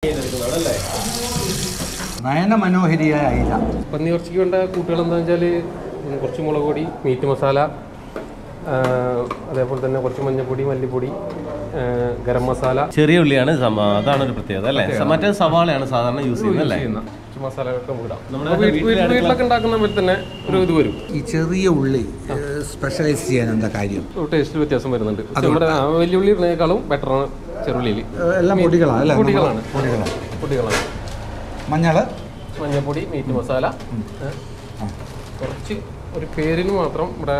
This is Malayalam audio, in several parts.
അല്ലേ നയന മനോഹരിയായ അയില പന്നി ഇറച്ചിക്ക് വേണ്ട കൂട്ടുകൾ എന്താണെന്ന് വെച്ചാൽ കുറച്ച് മുളക് പൊടി മീറ്റ് മസാല ആ, അതേപോലെ തന്നെ കുറച്ച് മഞ്ഞൾപ്പൊടി മല്ലിപ്പൊടി ആ, ഗരം മസാല ചെറിയ ഉള്ളിയാണ് സംഭവം അതാണ് ഒരു പ്രത്യേകത അല്ലേ മറ്റേ സവാളയാണ് സാധാരണ യൂസ് ചെയ്യുന്നത് അല്ലേ ചെയ്യുന്ന കുറച്ച് മസാലകളൊക്കെ നമുക്ക് ഇടാം നമ്മുടെ അപ്പോൾ വീട്ടിൽ- വീട്ടിൽ- വീട്ടിലൊക്കെ ഉണ്ടാക്കുന്ന പോലെ തന്നെ ഒരു ഇത് വരും ഈ ചെറിയ ഉള്ളി സ്പെഷ്യലൈസ് ചെയ്യാൻ എന്താ കാര്യം ഒരു ടേസ്റ്റ് വ്യത്യാസം വരുന്നുണ്ട് പക്ഷെ നമ്മുടെ ആ, വെല്ലുള്ളി ഇടുന്നതിനേക്കാളും ബെറ്ററാണ് ചെറുള്ളിയിൽ ഏഹ് എല്ലാം പൊടികളാണ് അല്ലേ പൊടികളാണ് പൊടികളാണ് പൊടികളാണ് മഞ്ഞൾ മഞ്ഞൾപ്പൊടി മീറ്റ് മസാല ഏ, കുറച്ച് ഒരു പേരിന് മാത്രം ഇവിടെ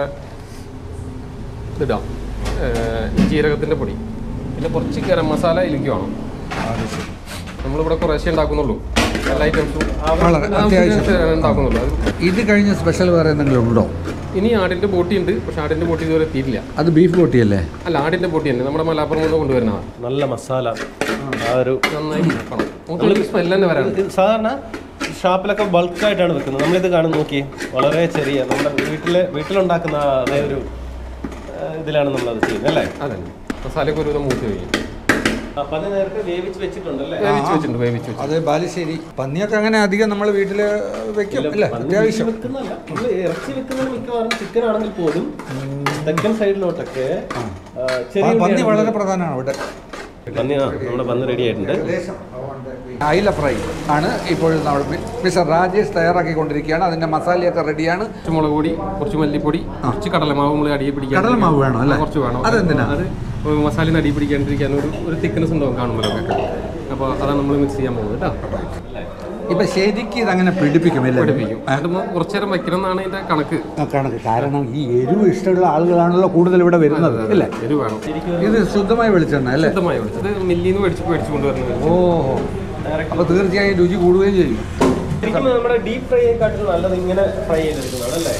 ഇതിടാം ഏ, ജീരകത്തിൻ്റെ പൊടി പിന്നെ കുറച്ച് ഗരം മസാല ഇതിലേക്ക് വേണം നമ്മളിവിടെ കുറേശ്ശേ ഉണ്ടാക്കുന്നുള്ളൂ എല്ലാ ഐറ്റംസും വളരെ അത്യാവശ്യം. ഉണ്ടാക്കുന്നുള്ളൂ അത് ഇത് കഴിഞ്ഞ് സ്പെഷ്യൽ വേറെ എന്തെങ്കിലും ഉണ്ടോ ഇനി ആടിൻ്റെ ബോട്ടി ഉണ്ട് പക്ഷെ ആടിൻ്റെ ബോട്ടി ഇതുവരെ എത്തിയിട്ടില്ല അത് ബീഫ് ബോട്ടിയല്ലേ അല്ല ആടിൻ്റെ ബോട്ടി തന്നെ നമ്മുടെ മലപ്പുറം കൊണ്ട് കൊണ്ടുവരുന്നതാണ് നല്ല മസാല ആ ഒരു നന്നായി നോക്കണം നമുക്ക് സ്മെല്ല് തന്നെ വരാണ് ഇത് സാധാരണ ഷാപ്പിലൊക്കെ ബൾക്കായിട്ടാണ് വെക്കുന്നത് നമ്മളിത് കാണും നോക്കി വളരെ ചെറിയ നമ്മുടെ വീട്ടിലെ വീട്ടിലുണ്ടാക്കുന്ന അതേ ഒരു ആ, ഇതിലാണ് നമ്മളത് ചെയ്യുന്നത് അല്ലേ അതെ മസാലയൊക്കെ ഒരു വിധം മൂത്ത് കഴിയും അപ്പം അത് നേരത്തെ വേവിച്ച് വെച്ചിട്ടുണ്ടല്ലേ വേവിച്ച് വെച്ചിട്ടുണ്ട് വേവിച്ച് വെച്ചിട്ടുണ്ട് അത് ബാലുശ്ശേരി പന്നിയൊക്കെ അങ്ങനെ അധികം നമ്മൾ വീട്ടിൽ വെക്കും അല്ലേ അത്യാവശ്യം വെക്കുന്നല്ല നമ്മൾ ഇറച്ചി വെക്കുന്നത് മിക്കവാറും ചിക്കൻ ആണെങ്കിൽ പോലും തെക്കൻ സൈഡിലോട്ടൊക്കെ ആ, ചെറിയ പന്നി ഉള്ളിയാണ് വളരെ പ്രധാനമാണ് ഇവിടെ പന്നി ആ നമ്മുടെ പന്നി റെഡി ആയിട്ടുണ്ട് അയില ഫ്രൈ ആണ് ഇപ്പോഴും നമ്മൾ മിസ്റ്റർ രാജേഷ് തയ്യാറാക്കിക്കൊണ്ടിരിക്കുകയാണ് അതിന്റെ മസാലയൊക്കെ റെഡിയാണ് കുറച്ച് മുളക് പൊടി കുറച്ച് മല്ലിപ്പൊടി കുറച്ച് കടലമാവ് നമ്മൾ അടിയെ പിടിക്കാൻ കടലമാവ് വേണം അല്ലേ? കുറച്ച് വേണം അതെന്തിനാ? അത് മസാലയിൽ അടി പിടിക്കാണ്ടിരിക്കാൻ ഒരു ഒരു തിക്നെസ് ഉണ്ടാവും കാണുമ്പോഴൊക്കെ അപ്പോൾ അതാണ് നമ്മൾ മിക്സ് ചെയ്യാൻ പോകുന്നത് കേട്ടോ ഇപ്പൊ ശരിക്കും ഇതങ്ങനെ പിടിപ്പിക്കുമല്ലേ പഠിപ്പിക്കും അത് കുറച്ചു നേരം വയ്ക്കണം എന്നാണ് ഇതിന്റെ കണക്ക് കണക്ക് കാരണം ഈ എരിവ് ഇഷ്ടമുള്ള ആളുകളാണല്ലോ കൂടുതൽ ഇവിടെ വരുന്നത് അല്ലേ എരിവ് വേണം ഇത് ശുദ്ധമായ വെളിച്ചെണ്ണ അല്ലേ ശുദ്ധമായി വിളിച്ചത് മില്ലിന്ന് മേടിച്ച് മേടിച്ച് കൊണ്ടുവരുന്നത് ഓ അപ്പൊ തീർച്ചയായും രുചി കൂടുകയും ചെയ്യും ശരിക്കും നമ്മുടെ ഡീപ് ഫ്രൈ ആയിക്കാട്ടിലും നല്ലത് ഇങ്ങനെ ഫ്രൈ ചെയ്തെടുക്കുന്നതാണ് അല്ലേ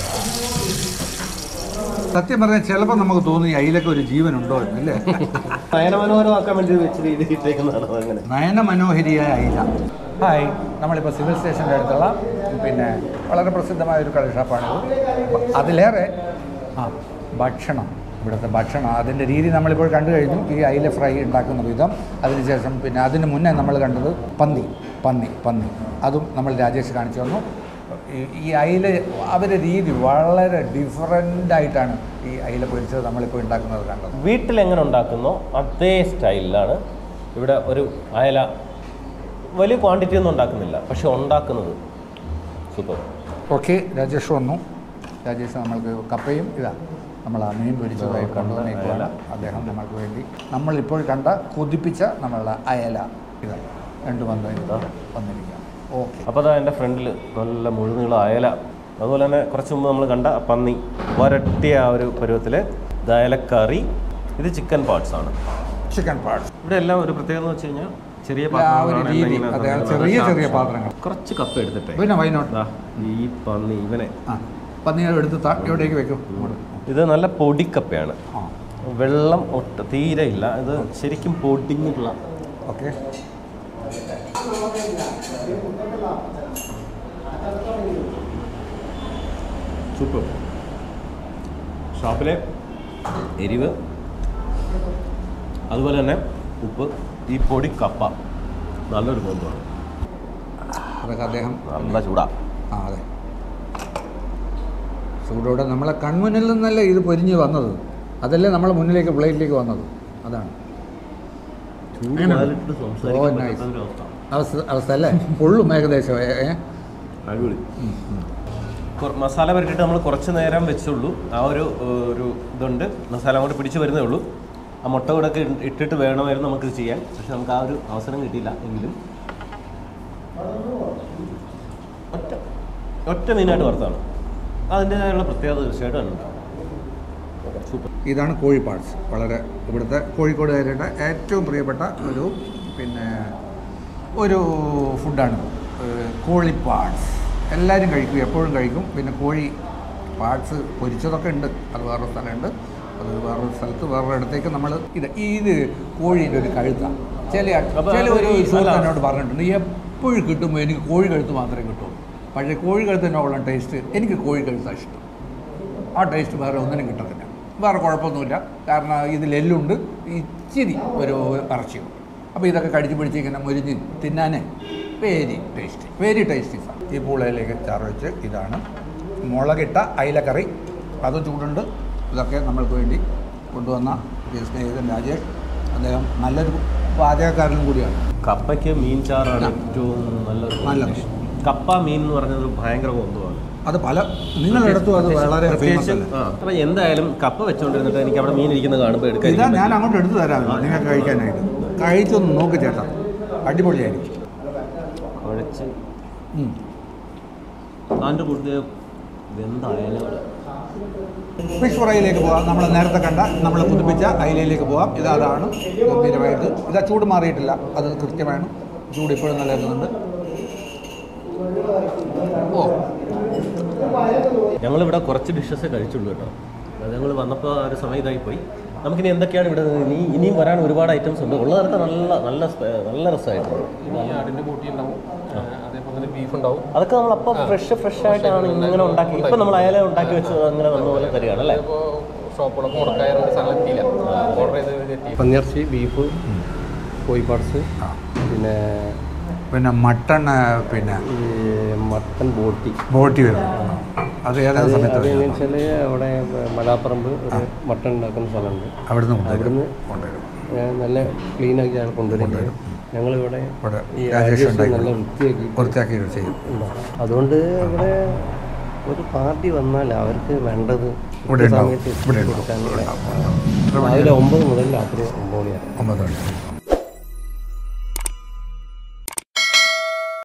സത്യം പറഞ്ഞാൽ ചിലപ്പോൾ നമുക്ക് തോന്നി അയിലൊക്കെ ഒരു ജീവൻ ഉണ്ടോ എന്നല്ലേ നയന മനോഹരമാക്കാൻ വേണ്ടി വെച്ച് രീതി ഇട്ടേക്കുന്നതാണ് അങ്ങനെ നയന മനോഹരിയായ അയില ഹായ് നമ്മളിപ്പോൾ സിവിൽ സ്റ്റേഷൻ്റെ അടുത്തുള്ള പിന്നെ വളരെ പ്രസിദ്ധമായ ഒരു കള്ള് ഷാപ്പാണിത് അപ്പൊ അതിലേറെ ആ ഭക്ഷണം ഇവിടുത്തെ ഭക്ഷണം അതിൻ്റെ രീതി നമ്മളിപ്പോൾ കണ്ടു കഴിഞ്ഞു ഈ അയില ഫ്രൈ ഉണ്ടാക്കുന്ന വിധം അതിനുശേഷം പിന്നെ അതിന് മുന്നേ നമ്മൾ കണ്ടത് പന്നി പന്നി പന്നി അതും നമ്മൾ രാജേഷ് കാണിച്ചു തന്നു ഈ- ഈ അയില അവരുടെ രീതി വളരെ ഡിഫറൻ്റ് ആയിട്ടാണ് ഈ അയില പൊരിച്ചത് നമ്മളിപ്പോൾ ഉണ്ടാക്കുന്നത് കണ്ടത് വീട്ടിൽ എങ്ങനെ ഉണ്ടാക്കുന്നോ അതേ സ്റ്റൈലിലാണ് ഇവിടെ ഒരു അയല വലിയ ക്വാണ്ടിറ്റി ഒന്നും ഉണ്ടാക്കുന്നില്ല പക്ഷെ ഉണ്ടാക്കുന്നത് സൂപ്പർ ഓക്കെ രാജേഷ് വന്നു രാജേഷ് നമ്മൾക്ക് കപ്പയും ഇതാ നമ്മൾ ആ മീൻ പൊരിച്ചതായി കൊണ്ടുവന്നേക്കുവാണ് അദ്ദേഹം നമ്മൾക്ക് വേണ്ടി നമ്മളിപ്പോൾ കണ്ട കൊതിപ്പിച്ച നമ്മളുടെ അയല ഇതാ രണ്ട് വന്ന് വന്നിരിക്കുക ഓക്കെ അപ്പോൾ അതാ എൻ്റെ ഫ്രണ്ടിൽ നല്ല മുഴുനീളം അയല അതുപോലെ തന്നെ കുറച്ച് മുമ്പ് നമ്മൾ കണ്ട പന്നി വരട്ടിയ ആ ഒരു പരുവത്തിൽ ഇത് അയലക്കറി ഇത് ചിക്കൻ പാർട്സ് ആണ് ചിക്കൻ പാർട്സ് ഇവിടെ എല്ലാം ഒരു പ്രത്യേകത എന്ന് വെച്ച് കഴിഞ്ഞാൽ ചെറിയ ആ ഒരു പാത്രങ്ങളാണ് രീതി എല്ലാം ഇങ്ങനെ അതെ തന്നിട്ടുള്ളത്. ചെറിയ ചെറിയ പാത്രങ്ങൾ കുറച്ച് കപ്പ് എടുത്തിട്ടേ പിന്നെ വൈനോട്ട് ദാ, ഈ പന്നി ഇവനെ ആ പന്നികൾ എടുത്ത് ത- എവിടേക്ക് വെക്കും ഇങ്ങോട്ട്. ഇത് നല്ല പൊടിക്കപ്പയാണ് ആ വെള്ളം ഒട്ട് തീരെ ഇല്ല ഇത് ശരിക്കും പൊടിഞ്ഞിട്ടുള്ള ഓക്കെ സൂപ്പർ ഷോപ്പിലെ എരിവ് അതുപോലെ തന്നെ ഉപ്പ് ഈ പൊടി കപ്പ നല്ലൊരു ബന്ധമാണ് അതൊക്കെ അദ്ദേഹം നല്ല ചൂടാ ആ അതെ ചൂടോടെ നമ്മളെ കൺമുന്നിൽ നിന്നല്ലേ ഇത് പൊരിഞ്ഞ് വന്നത് അതല്ലേ നമ്മളെ മുന്നിലേക്ക് പ്ലേറ്റിലേക്ക് വന്നത് അതാണ് ചൂട് ഓ, nice. അവസ്ഥ അവസ്ഥ അല്ലേ പൊള്ളും ഏകദേശം ഏ, ഏ? അടിപൊളി കൊ- മസാല പരട്ടിയിട്ട് നമ്മൾ കുറച്ച് നേരം വെച്ചുള്ളൂ ആ ഒരു ഏഹ്, ഒരു ഇതുണ്ട് മസാല അങ്ങോട്ട് പിടിച്ച് വരുന്നേ ഉള്ളൂ ആ മുട്ട കൂടെ ഒക്കെ ഇ- ഇട്ടിട്ട് വേണമായിരുന്നു നമുക്ക് ചെയ്യാൻ പക്ഷെ നമുക്ക് ആ ഒരു അവസരം കിട്ടിയില്ല എങ്കിലും ഒറ്റ ഒറ്റ മീനായിട്ട് വറുത്താണ് അതിൻ്റെതായുള്ള പ്രത്യേകത തീർച്ചയായിട്ടും ഉണ്ട് സൂപ്പർ ഇതാണ് കോഴി പാർട്സ് വളരെ ഇവിടുത്തെ കോഴിക്കോടുകാരുടെ ഏറ്റവും പ്രിയപ്പെട്ട ഒരു പിന്നെ ഒരു ഫുഡാണ് കോഴി പാർട്സ് എല്ലാവരും കഴിക്കും എപ്പോഴും കഴിക്കും പിന്നെ കോഴി പാർട്സ് പൊരിച്ചതൊക്കെ ഉണ്ട് അത് വേറൊരു സ്ഥലമുണ്ട് അത് വേറൊരു സ്ഥലത്ത് വേറൊരു ഇടത്തേക്ക് നമ്മൾ ഇത് ഇത് കോഴീൻ്റെ ഒരു കഴുത്താണ് ചില അപ്പൊ ചില ഒരു അത് ഈ സുഹൃത്ത് അല്ല. എന്നോട് പറഞ്ഞിട്ടുണ്ട് എപ്പോഴും കിട്ടുമ്പോൾ എനിക്ക് കോഴി കഴുത്ത് മാത്രമേ കിട്ടൂ പക്ഷേ കോഴി കഴുത്തിനുള്ള ടേസ്റ്റ് എനിക്ക് കോഴി കഴുത്താണ് ഇഷ്ടം ആ ടേസ്റ്റ് വേറെ ഒന്നിനും കിട്ടത്തില്ല വേറെ കുഴപ്പമൊന്നുമില്ല കാരണം ഇതിൽ എല്ലുണ്ട് ഇച്ചിരി ഒരു ഇറച്ചിയും അപ്പോൾ ഇതൊക്കെ കടിച്ച് പിടിച്ച് ഇങ്ങനെ മുരിഞ്ഞ് തിന്നാനേ very tasty very tasty sir ഈ പൂളയിലേക്ക് ചാറ് വെച്ച് ഇതാണ് മുളകിട്ട അയിലക്കറി അത് ചൂടുണ്ട് ഇതൊക്കെ നമ്മൾക്ക് വേണ്ടി കൊണ്ടുവന്ന ഈ സ്നേഹിതൻ രാജേഷ് അദ്ദേഹം നല്ലൊരു പാചകക്കാരനും കൂടിയാണ് കപ്പയ്ക്ക് മീൻ ചാറാണ് ഏറ്റവും നല്ലൊരു നല്ല combination. കപ്പ മീൻ എന്ന് പറഞ്ഞത് ഭയങ്കര കോമ്പമാണ് അത് പല നിങ്ങളെടുത്തും അത് വളരെ ഫേമസ് അല്ലേ ആ അപ്പൊ എന്തായാലും കപ്പ വെച്ചോണ്ടിരുന്നിട്ട് എനിക്ക് അവിടെ മീൻ ഇരിക്കുന്നത് കാണുമ്പോൾ എടുക്കാൻ ഇതാ ഞാൻ അങ്ങോട്ട് എടുത്തു തരാമല്ലോ നിങ്ങൾക്ക് കഴിക്കാനായിട്ട് കഴിച്ചൊന്ന് നോക്ക് ചേട്ടാ അടിപൊളിയായിരിക്കും കുഴച്ച് ഉം. അതിൻ്റെ കൂടുതൽ വെന്തായാലും ഫിഷ് ഫ്രൈയിലേക്ക് പോകാം നമ്മൾ നേരത്തെ കണ്ട നമ്മൾ പുതുപ്പിച്ച അയിലയിലേക്ക് പോകാം ഇത് അതാണ് ഗംഭീരമായിട്ട് ഇതാ ചൂട് മാറിയിട്ടില്ല അത് കൃത്യമാണ് ചൂട് ഇപ്പോഴും നിലനിൽക്കുന്നുണ്ട് ഓ ഞങ്ങളിവിടെ കുറച്ച് ഡിഷസ് കഴിച്ചുള്ളൂ കേട്ടോ അത് ഞങ്ങൾ വന്നപ്പോൾ ആ ഒരു സമയം ഇതായി പോയി നമുക്കിനി എന്തൊക്കെയാണ് ഇവിടെ ഇനി ഇനിയും വരാൻ ഒരുപാട് ഐറ്റംസ് ഉണ്ട് ഉള്ളതൊക്കെ നല്ല നല്ല സ്പെ- നല്ല രസമായിട്ടുണ്ട് ഈ ആടിൻ്റെ കൂട്ടി ഉണ്ടാവും ആ, അതേപോലെ തന്നെ ബീഫ് ഉണ്ടാവും അതൊക്കെ നമ്മൾ അപ്പോൾ ഫ്രഷ് ഫ്രഷ് ആയിട്ടാണ് ഇങ്ങനെ ഉണ്ടാക്കി ഇപ്പം നമ്മൾ അയാളെ ഉണ്ടാക്കി വെച്ചത് അങ്ങനെ വന്ന പോലെ തരികയാണ് അല്ലേ ഇപ്പോൾ ഷോപ്പുകളൊക്കെ മുടക്കായതുകൊണ്ട് സ്ഥലം എത്തിയില്ല ഓർഡർ ചെയ്ത് എത്തി പന്നിയിറച്ചി ബീഫ് കോഴിപ്പാട്സ് ആ. പിന്നെ പിന്നെ മട്ടൺ ആ, പിന്നെ ഈ മട്ടൻ ബോട്ടി ബോട്ടി വരുന്നു അത് ഏതാനും സമയത്ത് അത് വരും. എങ്ങനെയാ വെച്ചാൽ അവിടെ മലാപ്പറമ്പ് ഒരു മട്ടൺ ഉണ്ടാക്കുന്ന സ്ഥലമുണ്ട് അവിടുന്ന് കൊണ്ടുവരും അവിടുന്ന് കൊണ്ടുവരും ഏ, നല്ല ക്ലീൻ ആക്കി അയാൾ കൊണ്ടുവരും ഞങ്ങളിവിടെ ഇവിടെ ഈ രാജേഷ് രാജേഷ് ഉണ്ടാക്കി നല്ല വൃത്തിയാക്കി വൃത്തിയാക്കി ചെയ്യും ഉണ്ടാവും. അതുകൊണ്ട് ഇവിടെ ഒരു പാർട്ടി വന്നാൽ അവർക്ക് വേണ്ടത് ഇവിടെ ഉണ്ടാവും സമയത്ത് ഇവിടെ എത്തിച്ച് ഉണ്ടാവും കൊടുക്കാനുള്ള ഇവിടെ ഉണ്ടാവും. രാവിലെ ഒമ്പത് മുതൽ രാത്രി ഒമ്പത് മണി വരെ ഒമ്പത് മണി